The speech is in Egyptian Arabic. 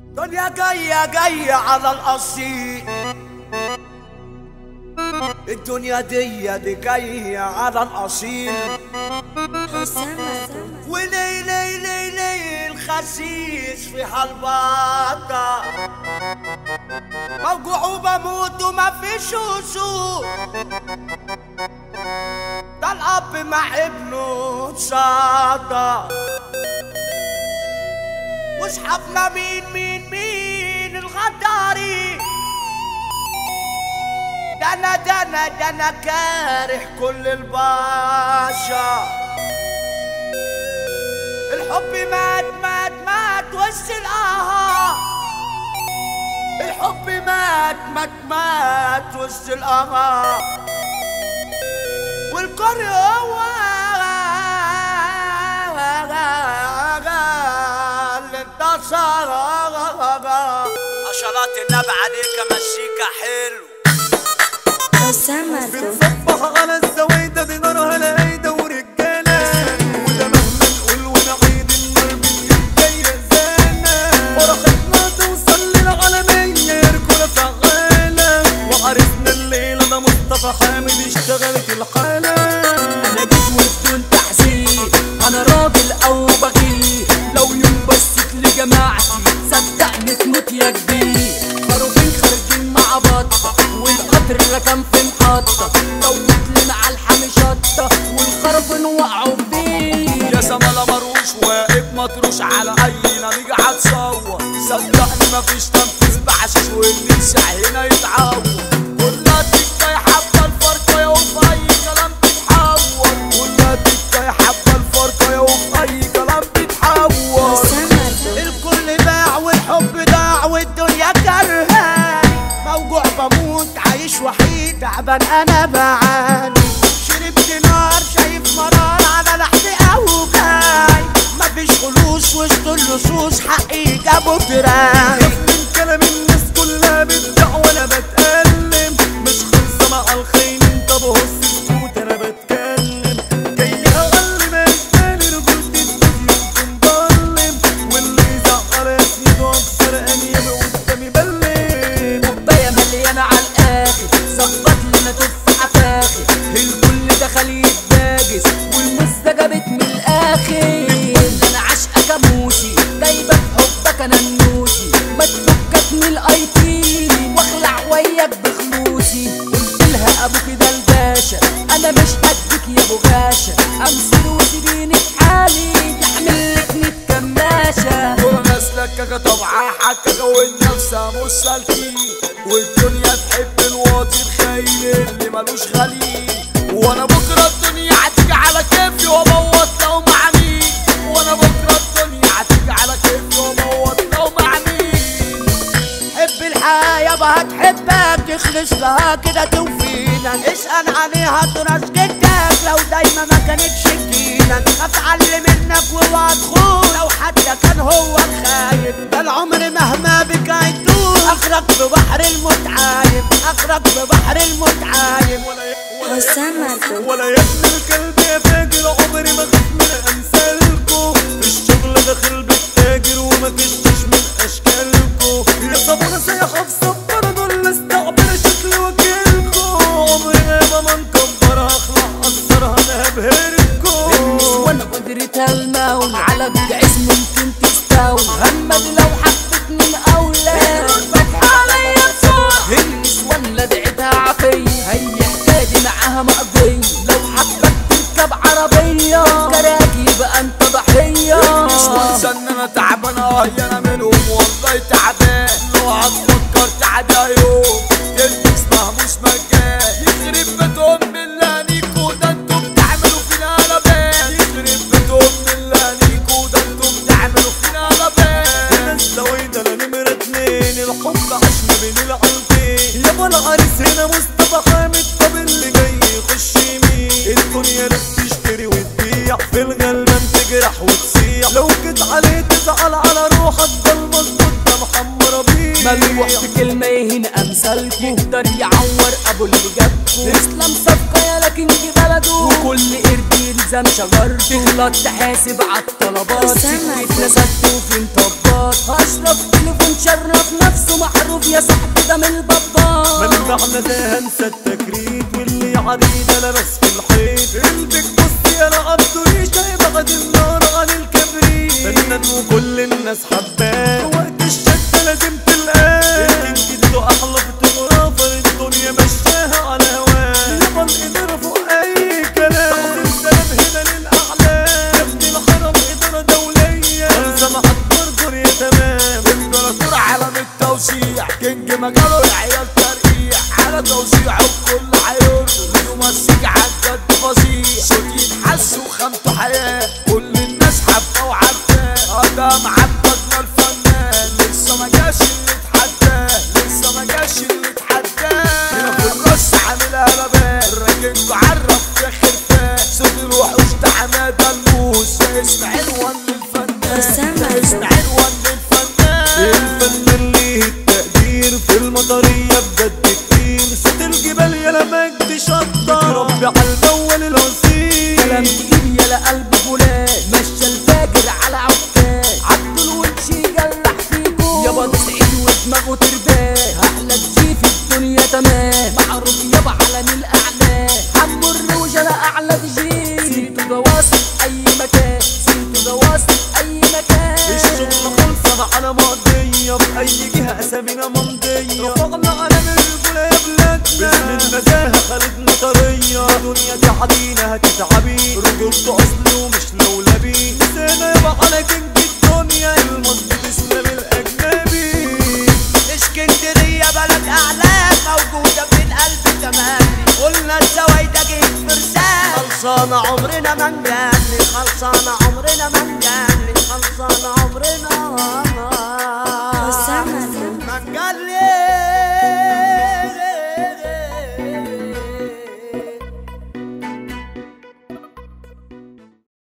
دنيا جاية جاية على القصير الدنيا دي دي جاية على الأصيل ولي لي لي لي الخسيس في هالبطة موجوع وبموت وما فيش وصول ده الأب مع ابنه تصدى واصحابنا مين مين مين الغداري ده انا ده انا ده انا كاره كل البشر الحب مات مات مات وسط القهر الحب مات مات مات وسط القهر والكره هو اللي انتصر عشرات النبي عليك مسيكة حلو أسامة بنصبح على الزوايدة دي نارها لقايدة ورجالة وده مهما نقول ونعيد النار باليوم جاية زانة فرحتنا توصل للعالمية رجولة فعالة وعرفنا الليلة ده مصطفى حامد اشتغلت الحالة انا جيت وبدون تحذير انا راجل او بغير لو يوم بصيت لجماعتي صدقني تموت يا كبير خروفين خارجين مع بطة والقطر ركن في محطة دوت لنا على الحامي شطة والخرفين وقعوا بيه يا سما مروش واقف مطروش على اي نميجة هتصور صدقني مفيش تنفيذ بعشش واللي يسعى هنا يتعور كلها تكاية حبة الفرقة يا وفي اي كلام تتحور كلها تكاية حبة الفرقة يا وفي اي كلام تتحور أسامة الكل باع والحب ضاع والدنيا كرهاني موجوع بموت عايش وحيد تعبان انا بعاني شربت نار شايف مرار على لحم اوجاي مفيش خلوص وسط اللصوص حقي جابوا فراي من كلام الناس كلها بتبيع وانا بتألم مش خلصة مع الخاين طب هص سكوت انا بتكلم جاي اقل ما يشتغل رجولتي الفيديو مضلم واللي يزعل اسمي اكثر انيب قدامي بلم كوباية مليانة على الآخر ظبط لنا تفاحة فاخر الكل دخل يتباجس والمزة جابت من الآخر أنا عاشقة كابوسي دايبة في حبك أنا النوسي ما تفكك من الأيتين واخلع وياك بخلوصي قلت لها أبوكي ده الباشا أنا مش قدك يا أبو غاشا أمثل وسيبيني في حالي يعمل لك ميت كماشة وناس لككة طبعا حككة والنفسة مش سالكين والدنيا تحب الواطي الخاين اللي ملوش غليل وانا بكرة الدنيا هتيجي على كيفي وابوط لو مع مين وانا بكرة الدنيا هتيجي على كيفي وابوط لو مع مين حب الحياة يابا هتحبك تخلص لها كده توفينا اسأل عليها تراث جدك لو دايما ما كانتش تجيلك خاف علي منك واوعى تخون لو حتى كان هو الخايب ده العمر مهما بك هيطول اخرك في بحر المتعايب اخرك في بحر المتعايب أسامة ولا يا ابن الكلب يا فاجر عمري ما خف من امثالكو في الشغل داخل بالتاجر وما كشتش من اشكالكو يا صبر سيحة في صبر دول استعبر شكل وكيلكو عمري ما ما مكبر هخلع اثرها انا هبهركو النسوان قدرتها المول على بجعز ممكن تستول همد لو حبت من اولاد فتح عليا بسرعة النسوان لدعتها عافية هي حكايتي معاها مقضية لو حبت تركب عربية كراكي يبقى انت ضحية مش وانسى ان انا تعبان اه يا انا منهم والله تعبان لو هتفكر تعدى يوم تلبس مهموس مجان يخرب بيت ام اللي هنيكوا ده انتوا بتعملوا فينا قلبان يخرب بيت ام اللي هنيكوا ده انتوا بتعملوا فينا قلبان الزوايدة انا نمرة اتنين الحب عاش ما بين العيلتين يابا العريس هنا مصطفى حامد طب اللي جاي يخش يمين الدنيا لا بتشتري وتبيع في الغلبان تجرح وتصيح لو جيت عليه تزعل على روحك ده المظبوط ده محمر بيه ملوح في كلمة يهين امثالكم يقدر يعور ابو اللي جابكم اسلام صفقة يا لكن دي بلده وكل قرد يلزم شجرته تغلط تحاسب عالطلبات أسامة. سكت نسدت وفي مطبات اشرف تليفون شرف نفسه معروف يا صاحبي ده من البابات منفعنا ده هنسى التكريت واللي عريضة لبس في الحيط قلبك بص يا عبده ريشة بعد النار عن الكبريت فنان وكل الناس حباه وقت الشدة لازم تلقاه انت اديته احلى فوتوغرافر الدنيا مشاها على هواه يبقى الادارة فوق اي كلام السلام هنا للاعلام يا ابن الحرم ادارة دولية خمسة مع البرجر يا تمام امبراطور عالم التوسيع كينج مجاله العيال ترقيع على توسيع وكل هيرضي يمسك عالجد فظيع صوت يتحس وخامته حياة كل الناس حابة وعارفاه ادم عبدنا الفنان لسه ما جاش اللي اتحداه لسه ما جاش اللي اتحداه هنا في الرص عاملها لبان راكنكوا عرف يا خرفان صوت الوحوش ده حماده الموس ده اسم عنوان للفنان أسامة ده اسم عبده. عنوان للفنان الفنان ليه التقدير في المطرية بجد كتير صوت الجبال يا مجد شطة ربي على الاول الوصيل كلام تقيل يا قلب فلان مشى الفاجر على عكاز عبد الونش يجلح فيكو يابا تسعيد ودماغه ترباه احلى جي في الدنيا تمام معروف يابا عالم الاعلام عمو الروجة لا اعلى جي سيرته ده واصل اي مكان سيرته ده واصل اي مكان الشغل خلصنا على ماضية في أي جهة أسامينا ممضية رفعنا علم الرجولة يا بلادنا باسم النزاهة خالد مطرية الدنيا دي علينا هتتعبي رجولته أصل ومش لولبي نسينا يبقى على كينج الدنيا المظبوط إسلام الأجنبي اسكندرية بلد أعلام موجودة في القلب تمام قلنا الزوايدة جيت فرسان خلصانة عمرنا ما نجنن خلصانة عمرنا ما نجنن خلصانة عمرنا أسامة ما نجنن